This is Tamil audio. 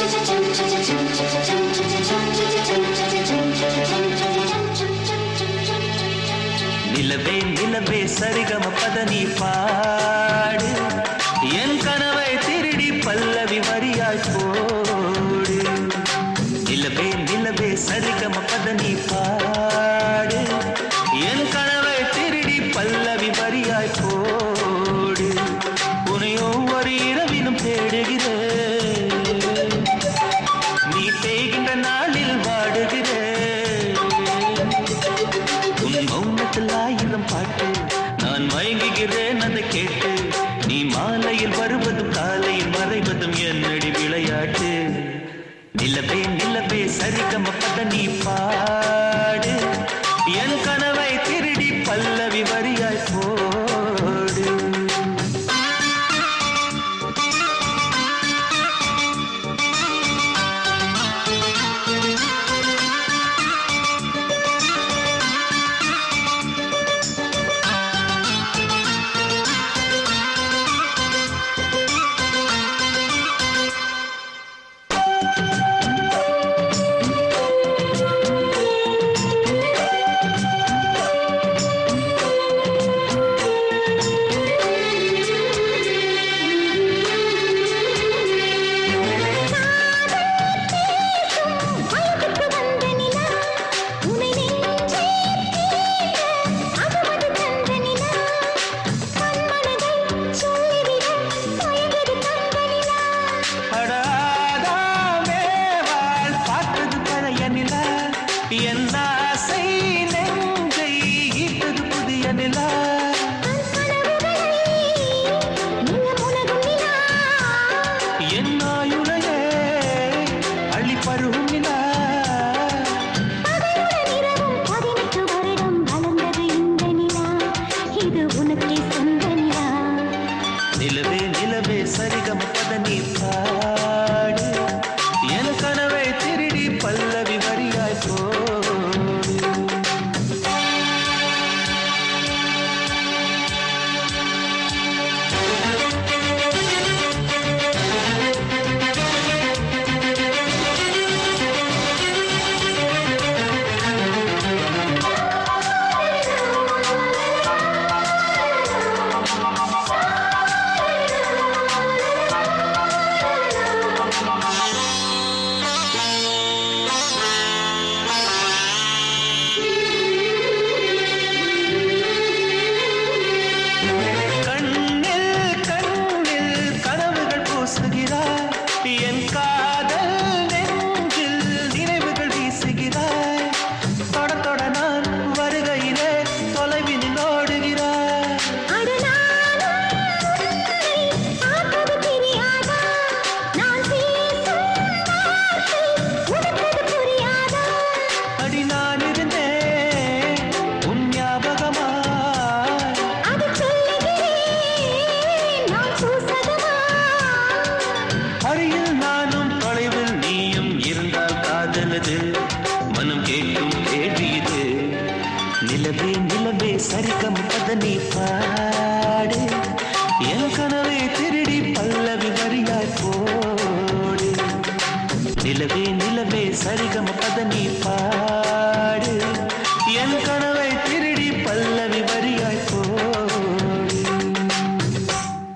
நிலவே நிலவே சரிகம பதனி பாடு என் கனவை திருடி பல்லவி வரியாய் போடு நிலவே நிலவே சரிகம பதனி பாடு என் கனவை திருடி பல்லவி வரியாய் போடு உன்னை ஒவ்வொரு இரவிலும் தேடுகிறேன் நீ தேய்கின்ற நாளில் வாடுகிறேன் உன் மௌனத்தில் ஆயிரம் பாட்டு நான் மயங்குகிறேன் அதை கேட்டு நீ மாலையில் வருவதும் காலையில் மறைவதும் என்னடி விளையாட்டு நிலவே நிலவே சரிகம பத நீ பாடு என் கனவை திருடி பல்லவி வரியாய் போடு வயதுக்கு வந்த நிலா உனை நெஞ்சே அகமது தந்த நிலா மன்மனதை சொல்லிவிட தயங்குது தந்த நிலா அடாதாமேவாள் பார்த்தது பழைய நிலா என் ஆசை நெஞ்சை ஈட்டது புதிய நிலா என் ஆயுளையே அழிப்பருகும் நிலா நிலவே நிலவே சரிகம பத நீ பாடு என் கனவை திருடி பல்லவி வரியாய் போடு கண்ணில் கண்ணில் கனவுகள் பூசுகிறாய் என் காதல் நெஞ்சில் நினைவுகள் வீசுகிறாய் தொட தொட நான் வருகையிலே தொலைவினில் ஓடுகிறாய் அடி நான் இருந்தேன் உன் ஞாபகமாய் அருகில் நானும் தொலைவில் நீயும் இருந்தால் காதலது மனம் கேட்கும் கேள்வி இது நிலவே நிலவே சரிகம் பதனி பாடு என் கனவை திருடி பல்லவி வரியாய் போடு நிலவே நிலவே சரிகம பதனி பாடு